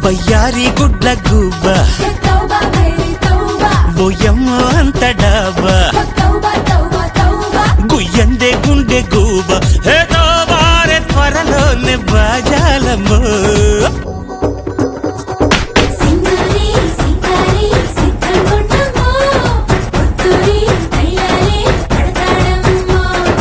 వయ్యారి గుడ్ల గువ్వ తౌబా మేరీ తౌబా బొయ్యమ్మ అంత డాబా తౌబా తౌబా తౌబా గుయ్యందే గుండె గూబ హే దోబారే త్వరలోనే బాజాలమ్మో సింగారి సింగారి సిద్ధంగుండమ్మో పుత్తూరి కయ్యాలే పడతాడమ్మో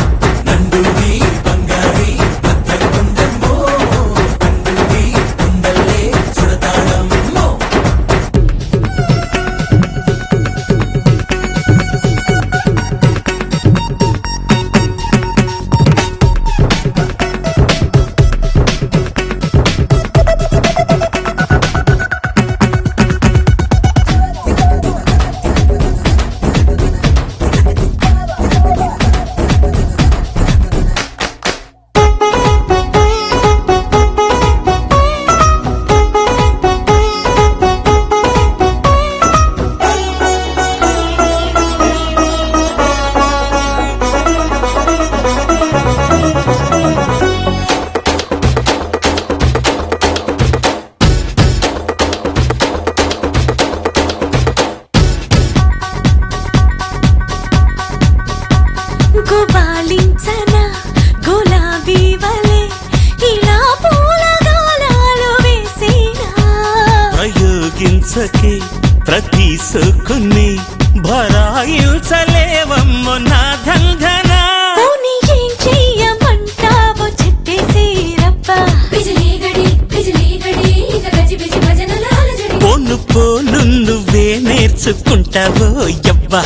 గుబాళించన గులాబీ వలె ఇలా పూలగాలాలు వేసేనా ప్రయోగించకే ప్రతి సొక్కుని భరాయిల్చలేవమ్మో నా ధంధనా పోనీ ఏం చెయ్యమంటావో చెప్పేసి రబ్బా బిజిలీ గడి బిజిలీ గడి ఇక గజి బిజి భజనల అలజడి పోను పోను నువ్వే నేర్చుకుంటావో యవ్వా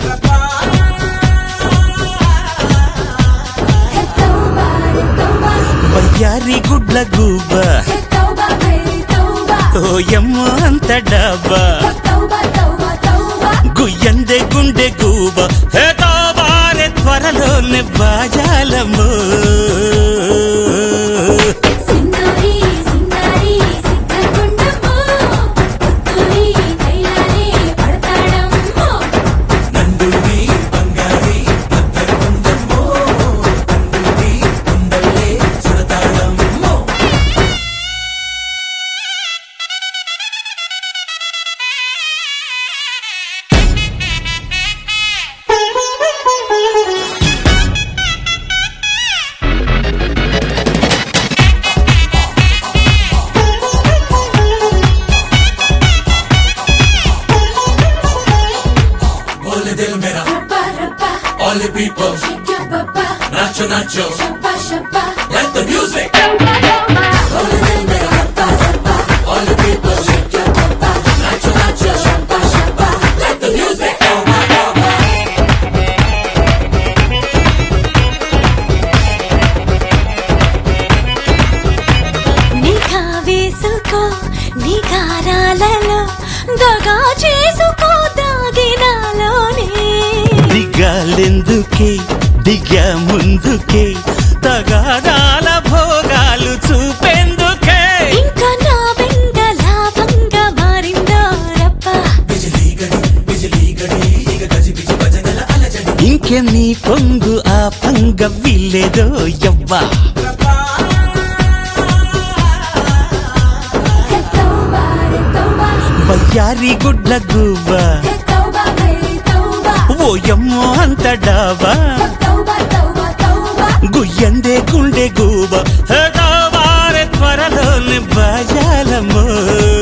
తౌబా తౌబా వయ్యారి గుడ్ల గువ్వ తౌబా మేరీ తౌబా ఓయమ్మ అంత డాబా తౌబా తౌబా తౌబా గుయ్యందే గుండె గూబ హే దోబారే త్వరలోనే బాజాలమ్మో సింగారి సింగారి సిద్ధంగుండమ్మో పుత్తూరి కయ్యాలే పడతాడమ్మో రబ్బా రబ్బా All the people, shake your baba nacho nacho, shabba shabba let the music. all the way rubba rubba All the people, shake your baba, nacho nacho, shabba shabba let the music. నిఘా వేసుకో నిగారాలలో దగా చేసుకో దాగినాలోనే దిగాలెందుకే దిగా ముందుకే తగాదాల భోగాలు చూపెందుకే ఇంకా నా వెంట లాభంగా మారిందో రబ్బా బిజిలీ గడి బిజిలీ గడి ఇక గజి బిజి భజనల అలజడి ఇంకే నీ పొంగు ఆ పంగ విల్లేదో యవ్వా తౌబా తౌబా వయ్యారి గుడ్ల గువ్వ తౌబా మేరీ తౌబా ఓయమ్మో అంత డాబా తౌబా తౌబా తౌబా గుయ్యందే గుండె గూబ హే దోబారే త్వరలోనే బాజాలమ్మో